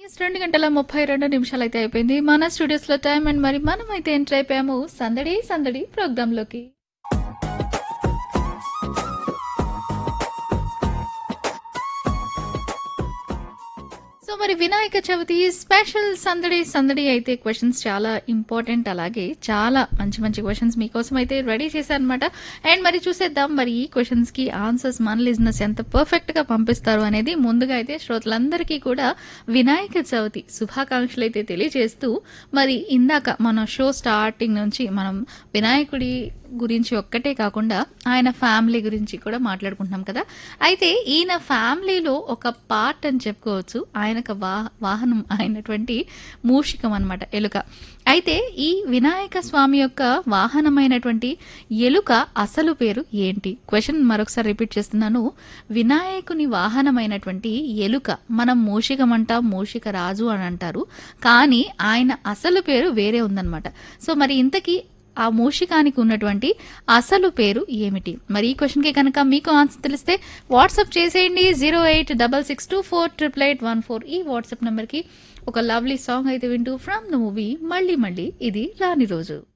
రెండు గంటల ముప్పై రెండు నిమిషాలు అయితే అయిపోయింది మన స్టూడియోస్ లో టైం అండ్ మరి మనం అయితే ఎంటర్ అయిపోయాము సందడి సందడి ప్రోగ్రామ్ లోకి సో మరి వినాయక చవితి స్పెషల్ సందడి సందడి అయితే క్వశ్చన్స్ చాలా ఇంపార్టెంట్ అలాగే చాలా మంచి మంచి క్వశ్చన్స్ మీకోసం అయితే రెడీ చేశారనమాట అండ్ మరి చూసేద్దాం మరి ఈ క్వశ్చన్స్ కి ఆన్సర్స్ మన లిజినెస్ ఎంత పర్ఫెక్ట్ గా పంపిస్తారు అనేది ముందుగా అయితే శ్రోతలందరికీ కూడా వినాయక చవితి శుభాకాంక్షలు అయితే తెలియజేస్తూ మరి ఇందాక మన షో స్టార్టింగ్ నుంచి మనం వినాయకుడి గురించి ఒక్కటే కాకుండా ఆయన ఫ్యామిలీ గురించి కూడా మాట్లాడుకుంటున్నాం కదా అయితే ఈయన ఫ్యామిలీలో ఒక పార్ట్ అని చెప్పుకోవచ్చు ఆయనకు వా వాహనం అయినటువంటి మూషికం అన్నమాట ఎలుక అయితే ఈ వినాయక స్వామి యొక్క వాహనమైనటువంటి ఎలుక అసలు పేరు ఏంటి క్వశ్చన్ మరొకసారి రిపీట్ చేస్తున్నాను వినాయకుని వాహనమైనటువంటి ఎలుక మనం మూషికం అంటాం మూషిక రాజు అని అంటారు కానీ ఆయన అసలు పేరు వేరే ఉందన్నమాట సో మరి ఇంతకీ ఆ మూషికానికి ఉన్నటువంటి అసలు పేరు ఏమిటి మరి ఈ క్వశ్చన్కి కనుక మీకు ఆన్సర్ తెలిస్తే వాట్సాప్ చేసేయండి zero eight double six two four triple eight one four ఈ వాట్సాప్ నెంబర్కి ఒక లవ్లీ సాంగ్ అయితే వింటూ ఫ్రమ్ ద మూవీ మళ్ళీ మళ్ళీ ఇది రాని రోజు